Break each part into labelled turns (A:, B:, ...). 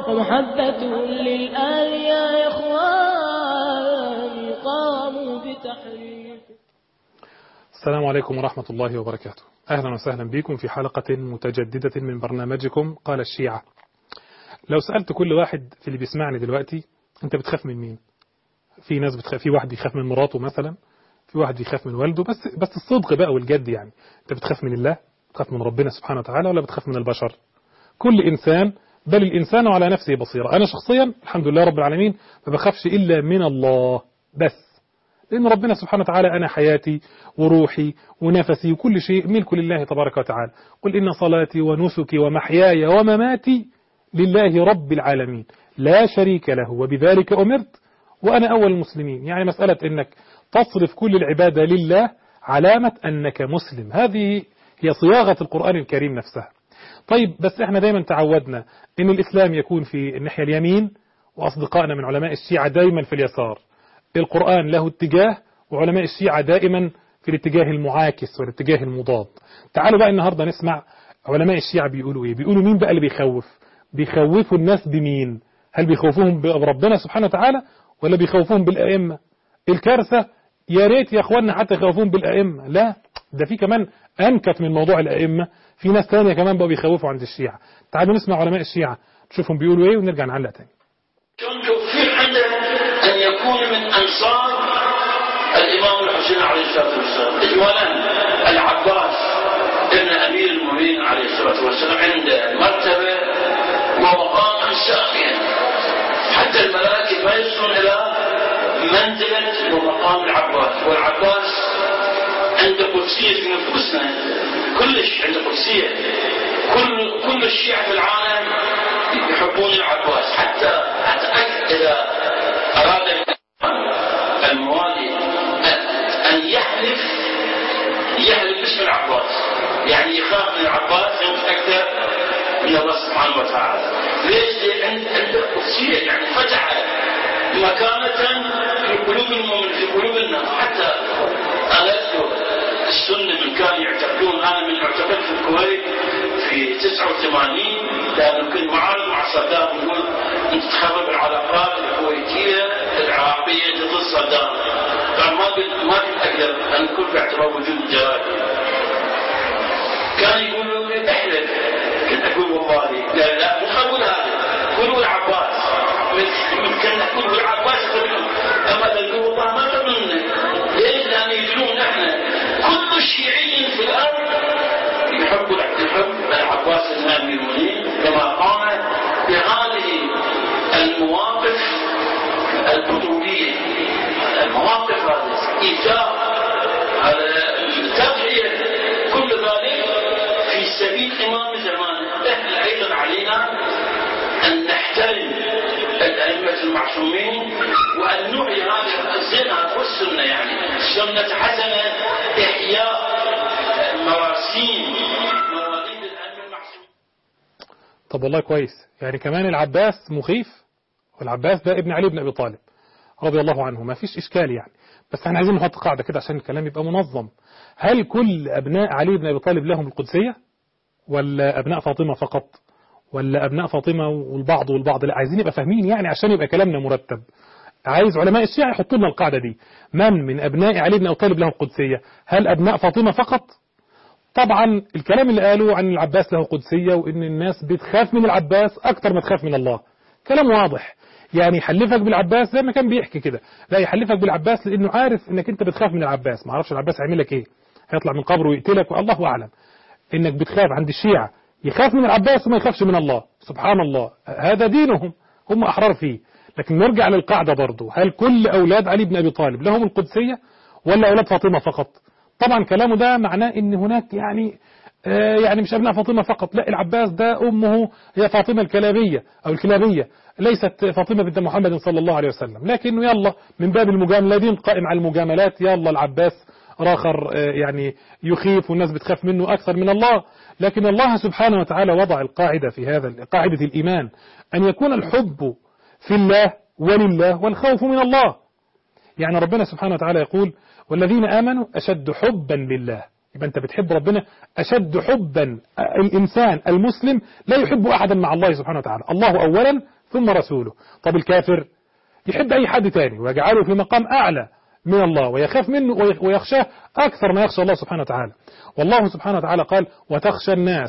A: ومحبة للآل يا إخوان قاموا بتحريف
B: السلام عليكم ورحمة الله وبركاته أهلا وسهلا بكم في حلقة متجددة من برنامجكم قال الشيعة لو سألت كل واحد في اللي بيسمعني دلوقتي أنت بتخاف من مين في ناس بتخاف في واحد بيخاف من مراته مثلا في واحد بيخاف من والده بس بس الصدق بقى والجد يعني أنت بتخاف من الله بتخاف من ربنا سبحانه وتعالى ولا بتخاف من البشر كل إنسان بل الإنسان على نفسه بصيرة أنا شخصيا الحمد لله رب العالمين ما بخافش إلا من الله بس لأن ربنا سبحانه وتعالى أنا حياتي وروحي ونفسي وكل شيء ملك لله تبارك وتعالى قل إن صلاتي ونسكي ومحياي ومماتي لله رب العالمين لا شريك له وبذلك أمرت وأنا أول المسلمين يعني مسألة أنك تصرف كل العبادة لله علامة أنك مسلم هذه هي صياغة القرآن الكريم نفسها طيب بس احنا دايما تعودنا ان الاسلام يكون في الناحية اليمين واصدقائنا من علماء الشيعة دايما في اليسار القرآن له اتجاه وعلماء الشيعة دائما في الاتجاه المعاكس والاتجاه المضاد تعالوا بقى النهاردة نسمع علماء الشيعة بيقولوا ايه بيقولوا مين بقى اللي بيخوف بيخوفوا الناس بمين هل بيخوفوهم بربنا سبحانه وتعالى ولا بيخوفوهم بالأئمة الكارثة يا ريت يا اخوانا حتى يخوفوهم بالأئمة لا ده في كمان أنكت من موضوع الأئمة في ناس تانية كمان بقوا بيخوفوا عند الشيعة تعالوا نسمع علماء الشيعة نشوفهم بيقولوا ايه ونرجع نعلق تاني
C: توفيق عنده أن يكون من أنصار الإمام الحسين عليه الصلاة والسلام إجمالا العباس ابن أمير المؤمنين عليه الصلاة والسلام عنده مرتبة ومقام ساميا حتى الملائكة ما يصلون إلى منزلة ومقام العباس والعباس عنده قدسية في نفوسنا كلش عنده قدسية كل كل الشيعة في العالم يحبون العباس حتى حتى إذا أراد الموالي أن يحلف يحلف باسم العباس يعني يخاف من العباس يمكن أكثر من الله سبحانه وتعالى ليش؟ لأن عنده قدسية يعني فتح مكانة في قلوب المؤمن في قلوب الناس حتى أنا أذكر السنة من كانوا يعتقدون أنا من معتقد في الكويت في 89 لأنه كنت معارض مع صدام يقول أنت تخرب العلاقات الكويتية العراقية ضد صدام طبعا ما قلت ما كنت أقدر أن كل باعتبار وجود الجرائد كان يقولوا لي احلف كنت أقول والله قال لا مو خلوا هذا قولوا العباس يمكن نقول العباس يقولون أما تقول والله ما تظن ليش؟ لأن يدلون احنا كل شيعي في الأرض يحب يحب العباس النبي المنير كما قام بهذه المواقف البطولية المواقف هذه إيثار التضحية كل ذلك في سبيل إمام زمانه احنا أيضا علينا أن نحترم الأئمة المعصومين وأن نعي هذه الزنا والسنة يعني سنة حسنة إحياء مراسيم مواليد الأئمة المعصومين
B: طب والله كويس يعني كمان العباس مخيف والعباس ده ابن علي بن أبي طالب رضي الله عنه ما فيش إشكال يعني بس احنا عايزين نحط قاعدة كده عشان الكلام يبقى منظم هل كل أبناء علي بن أبي طالب لهم القدسية ولا أبناء فاطمة فقط ولا أبناء فاطمة والبعض والبعض لا عايزين يبقى فاهمين يعني عشان يبقى كلامنا مرتب عايز علماء الشيعة يحطوا لنا القاعدة دي من من أبناء علي بن أبي طالب له القدسية هل أبناء فاطمة فقط طبعا الكلام اللي قالوا عن العباس له قدسية وإن الناس بتخاف من العباس أكتر ما تخاف من الله كلام واضح يعني يحلفك بالعباس زي ما كان بيحكي كده لا يحلفك بالعباس لأنه عارف إنك أنت بتخاف من العباس ما عرفش العباس هيعمل لك إيه هيطلع من قبره ويقتلك والله أعلم إنك بتخاف عند الشيعة يخاف من العباس وما يخافش من الله سبحان الله هذا دينهم هم أحرار فيه لكن نرجع للقاعدة برضو هل كل أولاد علي بن أبي طالب لهم القدسية ولا أولاد فاطمة فقط طبعا كلامه ده معناه ان هناك يعني آه يعني مش أبناء فاطمة فقط لا العباس ده أمه هي فاطمة الكلابية أو الكلابية ليست فاطمة بنت محمد صلى الله عليه وسلم لكنه يلا من باب المجاملة دين قائم على المجاملات يلا العباس راخر آه يعني يخيف والناس بتخاف منه أكثر من الله لكن الله سبحانه وتعالى وضع القاعدة في هذا قاعدة الإيمان أن يكون الحب في الله ولله والخوف من الله يعني ربنا سبحانه وتعالى يقول والذين آمنوا أشد حبا لله يبقى أنت بتحب ربنا أشد حبا الإنسان المسلم لا يحب أحدا مع الله سبحانه وتعالى الله أولا ثم رسوله طب الكافر يحب أي حد تاني ويجعله في مقام أعلى من الله ويخاف منه ويخشاه أكثر ما يخشى الله سبحانه وتعالى والله سبحانه وتعالى قال وتخشى الناس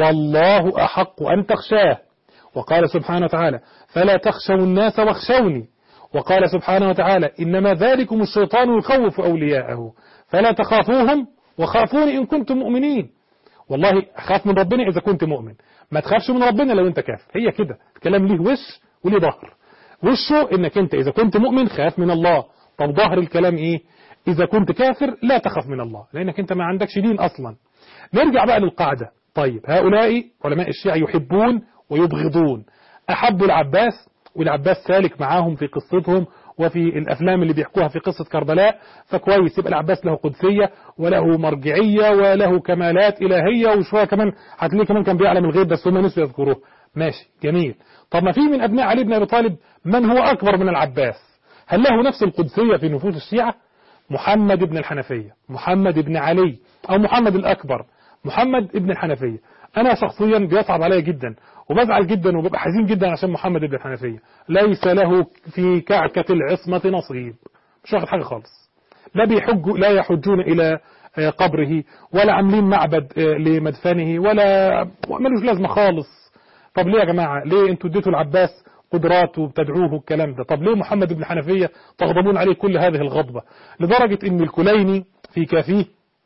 B: والله أحق أن تخشاه وقال سبحانه وتعالى فلا تخشوا الناس واخشوني وقال سبحانه وتعالى إنما ذلكم الشيطان يخوف أولياءه فلا تخافوهم وخافوني إن كنتم مؤمنين والله خاف من ربنا إذا كنت مؤمن ما تخافش من ربنا لو أنت كافر هي كده الكلام ليه وش وليه ظهر وشه إنك أنت إذا كنت مؤمن خاف من الله طب ظهر الكلام إيه إذا كنت كافر لا تخاف من الله لأنك أنت ما عندكش دين أصلا نرجع بقى للقاعدة طيب هؤلاء علماء الشيعة يحبون ويبغضون أحبوا العباس والعباس سالك معاهم في قصتهم وفي الأفلام اللي بيحكوها في قصة كربلاء فكويس يبقى العباس له قدسية وله مرجعية وله كمالات إلهية وشوية كمان هتلاقيه كمان كان بيعلم الغيب بس هم نسوا يذكروه ماشي جميل طب ما في من أبناء علي بن أبي طالب من هو أكبر من العباس هل له نفس القدسية في نفوس الشيعة محمد بن الحنفية محمد بن علي أو محمد الأكبر محمد بن الحنفية أنا شخصيا بيصعب عليا جدا وبزعل جدا وببقى حزين جدا عشان محمد بن الحنفية ليس له في كعكة العصمة نصيب مش واخد حاجة خالص لا بيحج لا يحجون إلى قبره ولا عاملين معبد لمدفنه ولا ملوش لازمة خالص طب ليه يا جماعة ليه انتوا اديتوا العباس قدرات وبتدعوه الكلام ده طب ليه محمد بن حنفية تغضبون عليه كل هذه الغضبة لدرجة ان الكليني في كافيه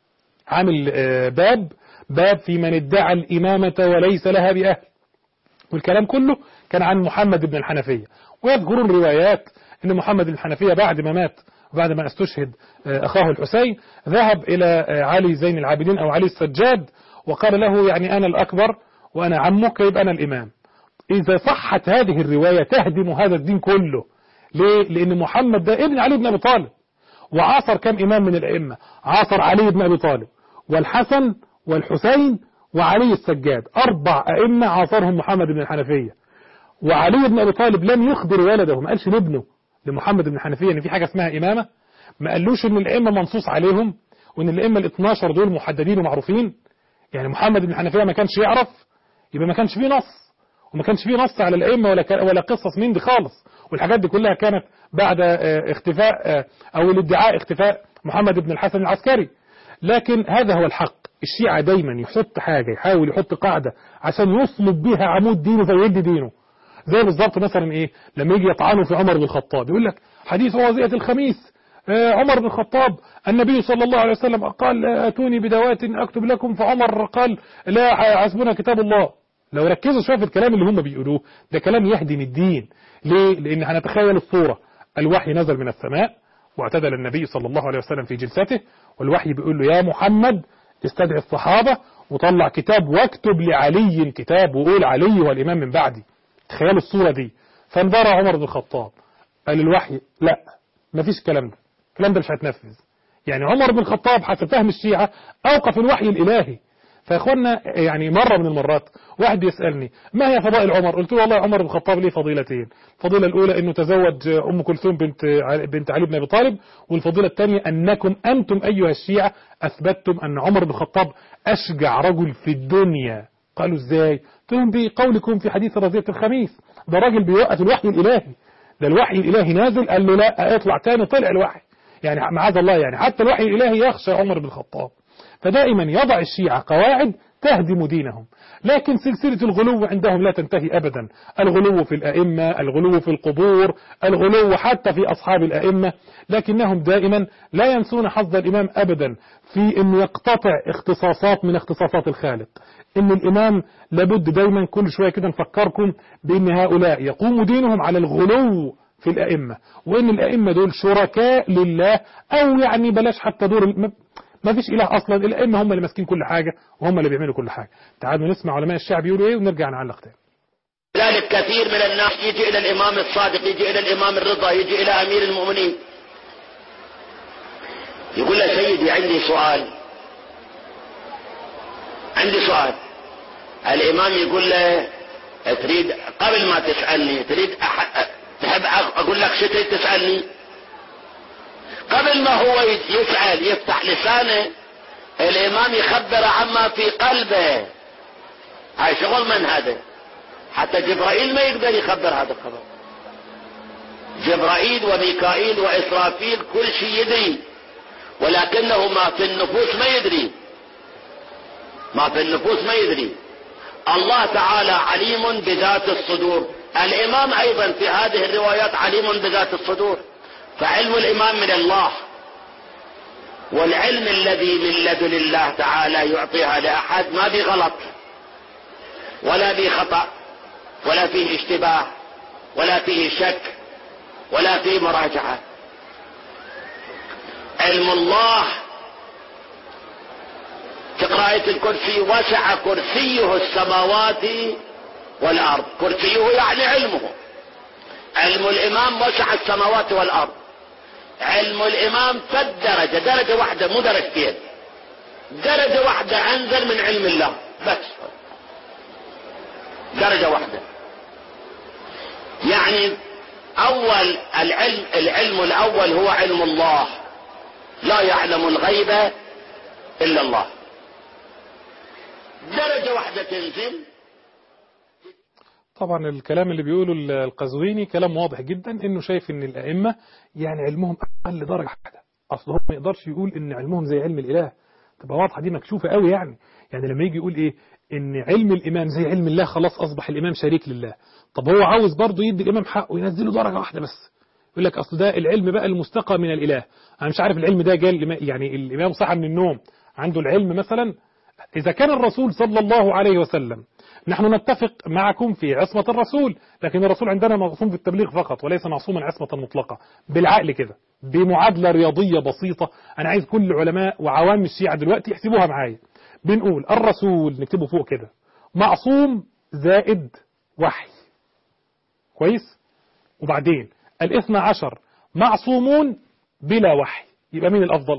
B: عامل باب باب في من ادعى الإمامة وليس لها بأهل والكلام كله كان عن محمد بن الحنفية ويذكرون روايات ان محمد بن الحنفية بعد ما مات وبعد ما استشهد أخاه الحسين ذهب إلى علي زين العابدين أو علي السجاد وقال له يعني أنا الأكبر وأنا عمك يبقى أنا الإمام إذا صحت هذه الرواية تهدم هذا الدين كله ليه؟ لأن محمد ده ابن علي بن أبي طالب وعاصر كم إمام من الأئمة عاصر علي بن أبي طالب والحسن والحسين وعلي السجاد أربع أئمة عاصرهم محمد بن الحنفية وعلي بن أبي طالب لم يخبر ولده ما قالش لابنه لمحمد بن الحنفية ان في حاجة اسمها إمامة ما قالوش ان الأئمة منصوص عليهم وان الأئمة ال 12 دول محددين ومعروفين يعني محمد بن الحنفية ما كانش يعرف يبقى ما كانش فيه نص وما كانش فيه نص على الأئمة ولا ولا قصص من دي خالص والحاجات دي كلها كانت بعد اختفاء أو الادعاء اختفاء محمد بن الحسن العسكري لكن هذا هو الحق الشيعة دايما يحط حاجة يحاول يحط قاعدة عشان يصلب بها عمود دينه فيدي دينه زي بالظبط مثلا ايه لما يجي يطعنوا في عمر بن الخطاب يقول لك حديث وظيئة الخميس آه عمر بن الخطاب النبي صلى الله عليه وسلم قال اتوني بدوات اكتب لكم فعمر قال لا حسبنا كتاب الله لو ركزوا شويه في الكلام اللي هم بيقولوه ده كلام يهدم الدين ليه لان هنتخيل الصورة الوحي نزل من السماء واعتدل النبي صلى الله عليه وسلم في جلسته والوحي بيقول له يا محمد استدعي الصحابة وطلع كتاب واكتب لعلي كتاب وقول علي هو الإمام من بعدي تخيلوا الصورة دي فانبرى عمر بن الخطاب قال الوحي لا مفيش الكلام ده الكلام ده مش هيتنفذ يعني عمر بن الخطاب حسب فهم الشيعة أوقف الوحي الإلهي فإخوانا يعني مرة من المرات واحد يسألني ما هي فضائل عمر قلت له والله عمر بن الخطاب ليه فضيلتين الفضيلة الأولى أنه تزوج أم كلثوم بنت بنت علي بن أبي طالب والفضيلة الثانية أنكم أنتم أيها الشيعة أثبتتم أن عمر بن الخطاب أشجع رجل في الدنيا قالوا إزاي قلت بقولكم في حديث رزية الخميس ده راجل بيوقف الوحي الإلهي ده الوحي الإلهي نازل قال له لا اطلع تاني طلع الوحي يعني معاذ الله يعني حتى الوحي الإلهي يخشى عمر بن الخطاب فدائما يضع الشيعة قواعد تهدم دينهم لكن سلسلة الغلو عندهم لا تنتهي أبدا الغلو في الأئمة الغلو في القبور الغلو حتى في أصحاب الأئمة لكنهم دائما لا ينسون حظ الإمام أبدا في أن يقتطع اختصاصات من اختصاصات الخالق ان الامام لابد دايما كل شوية كده نفكركم بان هؤلاء يقوم دينهم على الغلو في الائمة وان الائمة دول شركاء لله او يعني بلاش حتى دور ما فيش اله اصلا الائمة هم اللي ماسكين كل حاجة وهم اللي بيعملوا كل حاجة تعالوا نسمع علماء الشعب يقولوا ايه ونرجع نعلق تاني
D: لذلك كثير من الناس يجي الى الامام الصادق يجي الى الامام الرضا يجي الى امير المؤمنين يقول له سيدي عندي سؤال عندي سؤال الامام يقول له تريد قبل ما تسألني تريد أح... تحب اقول لك شو تريد تسألني قبل ما هو يسأل يفتح لسانه الإمام يخبر عما في قلبه هاي شغل من هذا حتى جبرائيل ما يقدر يخبر هذا الخبر جبرائيل وميكائيل وإسرافيل كل شيء يدري ولكنه ما في النفوس ما يدري ما في النفوس ما يدري الله تعالى عليم بذات الصدور الإمام أيضا في هذه الروايات عليم بذات الصدور فعلم الإمام من الله والعلم الذي من لدن الله تعالى يعطيها لأحد ما في غلط ولا في خطأ ولا فيه اشتباه ولا فيه شك ولا فيه مراجعة علم الله في قراءة الكرسي وسع كرسيه السماوات والأرض كرسيه يعني علمه علم الإمام وسع السماوات والأرض علم الإمام فد درجة درجة واحدة مو درجتين درجة واحدة أنزل من علم الله بس درجة واحدة يعني أول العلم العلم الأول هو علم الله لا يعلم الغيب إلا الله درجة واحدة تنزل
B: طبعا الكلام اللي بيقوله القزويني كلام واضح جدا انه شايف ان الائمه يعني علمهم اقل درجه واحده اصل هو ما يقدرش يقول ان علمهم زي علم الاله تبقى واضحه دي مكشوفه قوي يعني يعني لما يجي يقول ايه ان علم الامام زي علم الله خلاص اصبح الامام شريك لله طب هو عاوز برضه يدي الامام حقه ينزله درجه واحده بس يقول لك اصل ده العلم بقى المستقى من الاله انا مش عارف العلم ده جاي يعني الامام صحى من النوم عنده العلم مثلا اذا كان الرسول صلى الله عليه وسلم نحن نتفق معكم في عصمة الرسول لكن الرسول عندنا معصوم في التبليغ فقط وليس معصوما عصمة مطلقة بالعقل كده بمعادلة رياضية بسيطة أنا عايز كل علماء وعوام الشيعة دلوقتي يحسبوها معايا بنقول الرسول نكتبه فوق كده معصوم زائد وحي كويس وبعدين الاثنى عشر معصومون بلا وحي يبقى مين الأفضل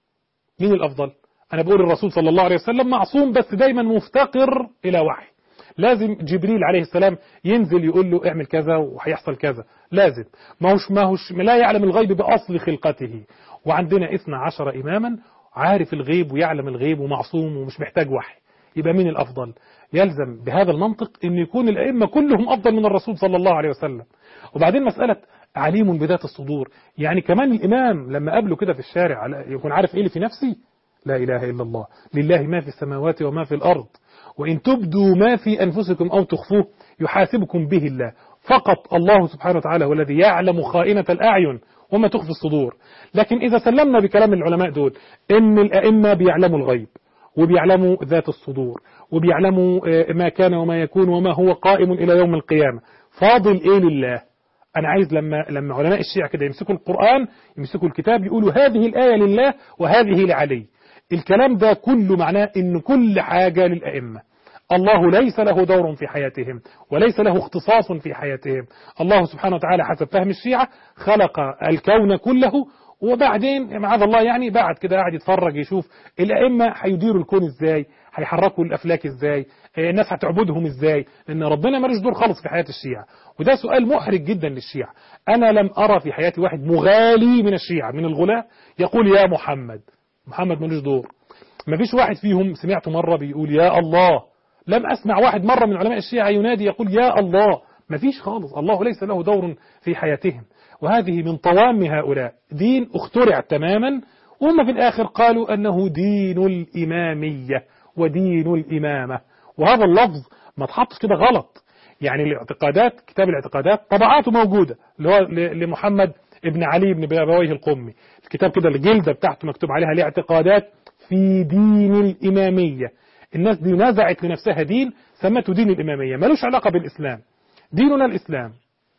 B: مين الأفضل أنا بقول الرسول صلى الله عليه وسلم معصوم بس دايما مفتقر إلى وحي لازم جبريل عليه السلام ينزل يقول له اعمل كذا وهيحصل كذا لازم ما هوش ما هوش لا يعلم الغيب بأصل خلقته وعندنا اثنى عشر إماما عارف الغيب ويعلم الغيب ومعصوم ومش محتاج وحي يبقى مين الأفضل يلزم بهذا المنطق أن يكون الأئمة كلهم أفضل من الرسول صلى الله عليه وسلم وبعدين مسألة عليم بذات الصدور يعني كمان الإمام لما قابله كده في الشارع يكون عارف إيه اللي في نفسي لا إله إلا الله لله ما في السماوات وما في الأرض وإن تبدوا ما في أنفسكم أو تخفوه يحاسبكم به الله فقط الله سبحانه وتعالى هو الذي يعلم خائنة الأعين وما تخفي الصدور لكن إذا سلمنا بكلام العلماء دول إن الأئمة بيعلموا الغيب وبيعلموا ذات الصدور وبيعلموا ما كان وما يكون وما هو قائم إلى يوم القيامة فاضل إيه لله أنا عايز لما لما علماء الشيعة كده يمسكوا القرآن يمسكوا الكتاب يقولوا هذه الآية لله وهذه لعلي الكلام ده كله معناه ان كل حاجة للأئمة الله ليس له دور في حياتهم وليس له اختصاص في حياتهم الله سبحانه وتعالى حسب فهم الشيعة خلق الكون كله وبعدين معاذ الله يعني بعد كده قاعد يتفرج يشوف الأئمة هيديروا الكون ازاي هيحركوا الأفلاك ازاي الناس هتعبدهم ازاي لأن ربنا مالوش دور خالص في حياة الشيعة وده سؤال محرج جدا للشيعة أنا لم أرى في حياتي واحد مغالي من الشيعة من الغلاة يقول يا محمد محمد ملوش دور ما فيش واحد فيهم سمعته مرة بيقول يا الله لم أسمع واحد مرة من علماء الشيعة ينادي يقول يا الله ما فيش خالص الله ليس له دور في حياتهم وهذه من طوام هؤلاء دين اخترع تماما وهم في الآخر قالوا أنه دين الإمامية ودين الإمامة وهذا اللفظ ما تحطش كده غلط يعني الاعتقادات كتاب الاعتقادات طبعاته موجودة اللي هو لمحمد ابن علي بن بابويه القمي الكتاب كده الجلدة بتاعته مكتوب عليها الاعتقادات في دين الإمامية الناس دي نزعت لنفسها دين سمته دين الإمامية ملوش علاقة بالإسلام ديننا الإسلام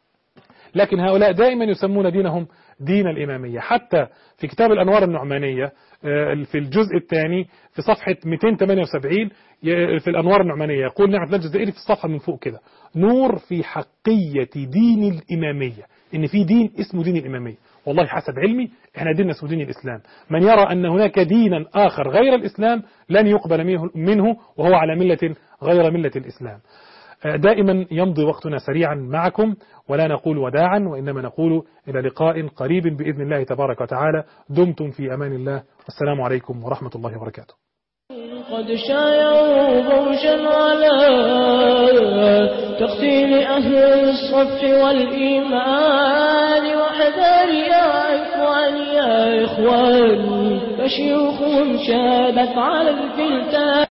B: لكن هؤلاء دائما يسمون دينهم دين الإمامية حتى في كتاب الأنوار النعمانية في الجزء الثاني في صفحة 278 في الأنوار النعمانية يقول نعمة الله الجزائري في الصفحة من فوق كده نور في حقية دين الإمامية إن في دين اسمه دين الإمامية والله حسب علمي احنا ديننا اسمه دين الإسلام من يرى أن هناك دينا آخر غير الإسلام لن يقبل منه وهو على ملة غير ملة الإسلام دائما يمضي وقتنا سريعا معكم ولا نقول وداعا وإنما نقول إلى لقاء قريب بإذن الله تبارك وتعالى دمتم في أمان الله والسلام عليكم ورحمة الله وبركاته
A: قد شايعوا بوشا على تقتيل أهل الصف والإيمان وحذر يا إخوان يا إخوان فشيوخهم شابت على الفلتان